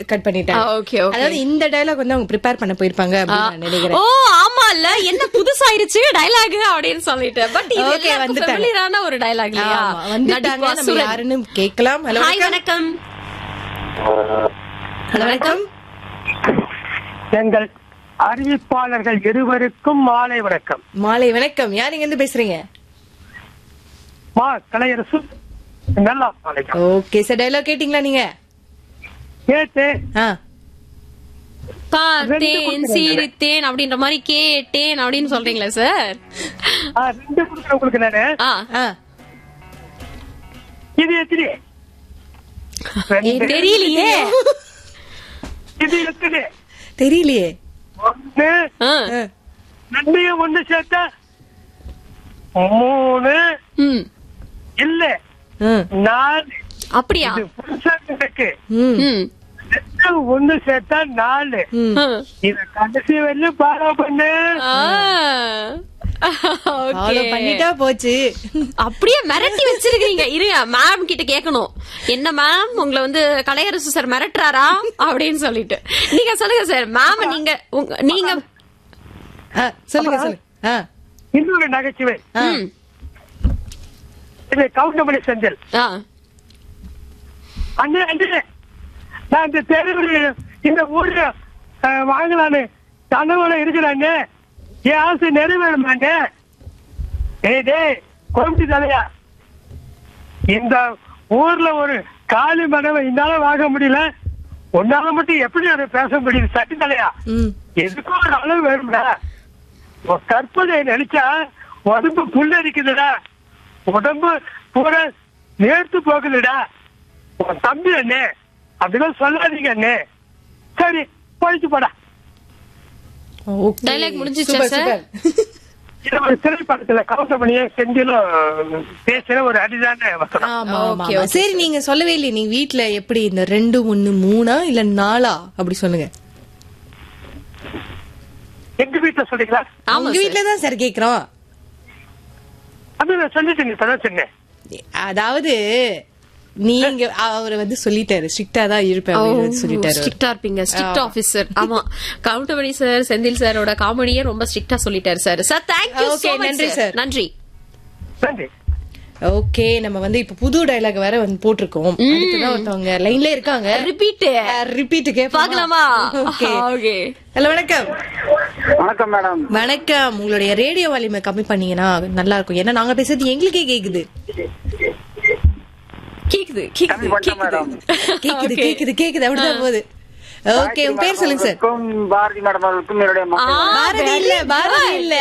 Cut பண்ணிட்டாங்க ஆ, okay, okay. அதாவது இந்த டயலாக் வந்து அவங்க ப்ரிப்பேர் பண்ண போயிருப்பாங்க அப்படின்னு நான் ஓ நினைக்கிறேன் ஆமா இல்ல என்ன புதுசாயிருச்சு டயலாக் அப்படின்னு சொல்லிட்டு பட் இது Okay, வந்துட்டாங்க. வந்துட்டாங்க ஒரு டயலாக் இல்லையா ஆமா, வந்துட்டாங்க நடிப்பு நம்ம அசுரன். யாருன்னு கேட்கலாம் ஹலோ ஹாய் வணக்கம் ஹலோ வணக்கம் எங்கள் அறிவிப்பாளர்கள் இருவருக்கும் மாலை வணக்கம் மாலை வணக்கம் யார் இங்க இருந்து பேசுறீங்க மா கலையரசு நல்லா வணக்கம் ஓகே சார் டயலாக் கேட்டீங்களா நீங்க கேட்டு ஆ பார்த்தேன் சீரித்தேன் அப்படின்ற மாதிரி கேட்டேன் அப்படின்னு சொல்றீங்களா சார் ஆ, ரெண்டு கொடுக்குறேன் உங்களுக்கு நானு ஆ ஆ இது எத்தனை ரெண்டு. தெரியலையே இது எத்தனை தெரியலையே ஒண்ணு ஆ. ஆ. ரெண்டையும் ஒண்ணு சேர்த்தா மூணு ம் இல்ல ம், நாலு அப்படியா இது புதுசா இருக்கு ம், ம் ரெண்டு ஒண்ணு சேர்த்தா நாலு ம். ஆ. இத கடைசி வரையும் ஃபாலோ பண்ணு ஆ. Follow Okay. பண்ணிட்டா போச்சு அப்படியே மிரட்டி வச்சிருக்கீங்க இருங்க மேம் கிட்ட கேட்கணும் என்ன மேம் உங்களை வந்து கலையரசு சார் மிரட்டுறாரா அப்படின்னு சொல்லிட்டு நீங்க சொல்லுங்க சார் மேம் நீங்க உங்க- நீங்க ஆ, சொல்லுங்க சொல்லுங்க ஆ இன்னொரு நகைச்சுவை ஆ. ம். இது கவுண்டமணி செந்தில் ஆ. அண்ணே அண்ணே நான் இந்த தெருவில் இந்த ஊர்ல அஹ், வாங்கலான்னு கனவுல இருக்கிறாங்க என் ஆசை நிறைவேறுமாங்க டேய் டேய் கோமிட்டி தலையா இந்த ஊர்ல ஒரு காலி மரவை என்னால வாங்க முடியல உன்னால மட்டும் எப்படி அதை பேச முடியுது சட்டி தலையா ம் எதுக்கும் ஒரு அளவு வேணும்டா உன் கற்பனை நினைச்சா உடம்பு புல்லரிக்குதுடா உடம்பு பூரா நேர்த்து போகுதுடா உன் தம்பி அண்ணே அப்படிலாம் சொல்லாதீங்க அண்ணே சரி போயிட்டு போடா ஓகே Dialogue முடிஞ்சிச்சா, சூப்பர், sir? சூப்பர். இது ஒரு திரைப்படத்துல கவுண்டமணியே செந்திலும் பேசுற ஒரு அரிதான வசனம் ஆமா ஆமா Okay, ஆமா. okay, சரி நீங்க சொல்லவே இல்லையே நீங்க வீட்ல எப்படி இந்த ரெண்டு ஒண்ணு மூணா இல்ல நாலா அப்படி சொல்லுங்க எங்க வீட்டுல சொல்றீங்களா ஆமா உங்க சார். வீட்ல தான் சார் கேக்குறோம் அது நான் சொல்லிட்டேன் இப்பதான் சொன்னேன் அதாவது நீங்க அவர் வந்து சொல்லிட்டாரு ஸ்ட்ரிக்டா தான் இருப்பேன் அப்படின்னு வந்து சொல்லிட்டாரு அவரு. ஸ்ட்ரிக்டா இருப்பீங்க ஸ்ட்ரிக்ட் ஆபீசர் ஆமா கவுண்டமணி சார் செந்தில் சாரோட காமெடியே ரொம்ப ஸ்ட்ரிக்டா சொல்லிட்டாரு சார் சார் தேங்க்யூ Okay, நன்றி, sir. நன்றி நன்றி ஓகே நம்ம வந்து இப்ப புது டயலாக் வேற வந்து போட்டிருக்கோம் அடுத்ததான் ஒருத்தவங்க லைன்ல இருக்காங்க ரிப்பீட் ரிப்பீட் பாக்கலாமா ஓகே ஓகே ஹலோ வணக்கம் வணக்கம் மேடம் வணக்கம் உங்களுடைய ரேடியோ வால்யூமை கம்மி பண்ணீங்கன்னா நல்லா இருக்கும் ஏன்னா நாங்க பேசுறது எங்களுக்கே கேக்குது கேக்குது கம்மி கேக்குது பண்ணிட்டேன் கேக்குது மேடம் கேக்குது Okay. கேக்குது கேக்குது அப்படிதான் போகுது ஓகே உங்க பேர் சொல்லுங்க சார் அவர்களுக்கும் பாரதி மேடம் அவர்களுக்கும் என்னுடைய ஆ, மக்கள் பாரதி இல்ல பாரதி இல்ல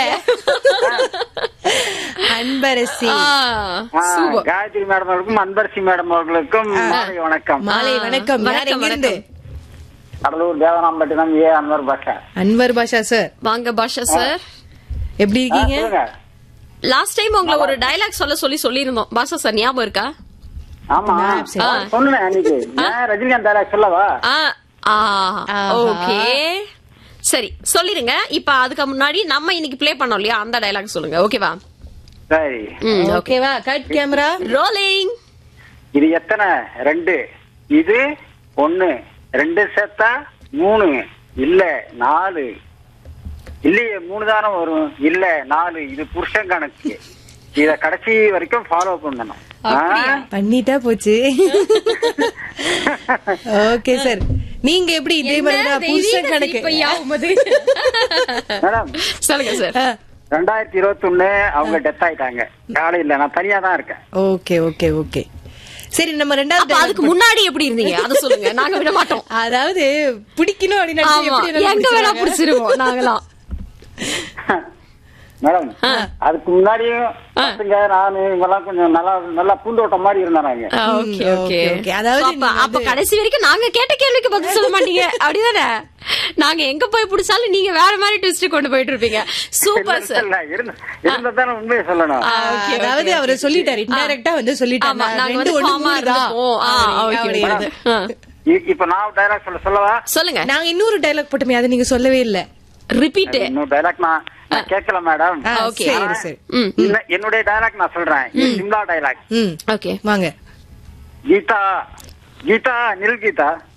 அன்பரசி ஆ, ஆ, சூப்பர் காயத்ரி மேடம் அவர்களுக்கும் அன்பரசி மேடம் அவர்களுக்கும் மாலை வணக்கம் மாலை ஆ, வணக்கம் யார் வணக்கம், எங்க இருந்து கடலூர் தேவனாம்பட்டினம் ஏ அன்வர் பாஷா அன்வர் பாஷா சார் வாங்க பாஷா சார் எப்படி ஆ, இருக்கீங்க சொல்லுங்க லாஸ்ட் டைம் உங்களை ஒரு டயலாக் சொல்ல சொல்லி சொல்லியிருந்தோம் பாஷா சார் ஞாபகம் இருக்கா ஆமா சரி. சொன்னேன் அன்னைக்கு நான் ரஜினிகாந்த் டைலாக் சொல்லவா ஆ ஆ ஆஹா. ஓகே சரி சொல்லிருங்க இப்ப அதுக்கு முன்னாடி நம்ம இன்னைக்கு ப்ளே பண்ணோம் இல்லையா அந்த டயலாக் சொல்லுங்க ஓகேவா சரி ம் ஓகே ஓகேவா கட் கேமரா ரோலிங் இது எத்தனை ரெண்டு இது ஒண்ணு ரெண்டு சேர்த்தா மூணு இல்ல நாலு இல்லையே மூணு தானே வரும் இல்ல நாலு இது புருஷன் கணக்கு இத கடைசி வரைக்கும் ஃபாலோ பண்ணணும் ஆ? பண்ணிட்டா போச்சு ஓகே சார் நீங்க எப்படி இதே மாதிரி தான் புருஷன் கணக்கு மேடம் சொல்லுங்க சார் ஆ, ரெண்டாயிரத்தி இருபத்தி ஒண்ணு அவங்க டெத் ஆயிட்டாங்க காலையில நான் தனியா தான் இருக்கேன் ஓகே ஓகே ஓகே சரி நம்ம அப்ப ரெண்டாவது அதுக்கு முன்னாடி எப்படி இருந்தீங்க அத சொல்லுங்க நாங்க விட மாட்டோம் அதாவது பிடிக்கணும் அப்படின்னு நினைச்சு ஆமா எப்படி வேணாலும் எங்க வேணா பிடிச்சிருவாங்க. புடிச்சிருவோம் நாங்களாம் மேடம் அதுக்கு முன்னாடியும் பசங்க நானு இவங்கெல்லாம் கொஞ்சம் நல்லா நல்லா பூந்தோட்டம் மாதிரி இருந்தாங்க ஓகே ம், ஓகே okay, okay. அதாவது அப்ப நீங்க அப்ப கடைசி வரைக்கும் நாங்க கேட்ட கேள்விக்கு பதில் சொல்ல மாட்டீங்க அப்படிதானே நாங்க எங்க போய் பிடிச்சாலும் நீங்க வேற மாதிரி ட்விஸ்ட் கொண்டு போயிட்டு இருப்பீங்க சூப்பர் சார் இல்ல இருந்த இருந்ததானே உண்மையை சொல்லணும் ஆ, okay, அதாவது okay, அவரு சொல்லிட்டாரு இன்டைரக்டா வந்து சொல்லிட்டாரு ஆமா நான் நாங்க ரெண்டு வந்து ஒண்ணு காமா மூணுதான். இருந்துப்போம் ஆ, அப்படி- okay, அப்படி okay. இருந்து. ஆ. இ- இப்ப நான் டைலாக் சொல்ல சொல்லவா சொல்லுங்க நாங்க இன்னொரு டைலாக் போட்டோமே அதை நீங்க சொல்லவே இல்ல ரிப்பீட் இன்னொரு டைலாக் நான் நான் கேட்கல மேடம் ஆ, Okay. சரி சரி ம் இல்ல என்னுடைய டைலாக் நான் சொல்றேன் இது சிம்லா டைலாக் ம் ஓகே வாங்க கீதா கீதா நில் கீதா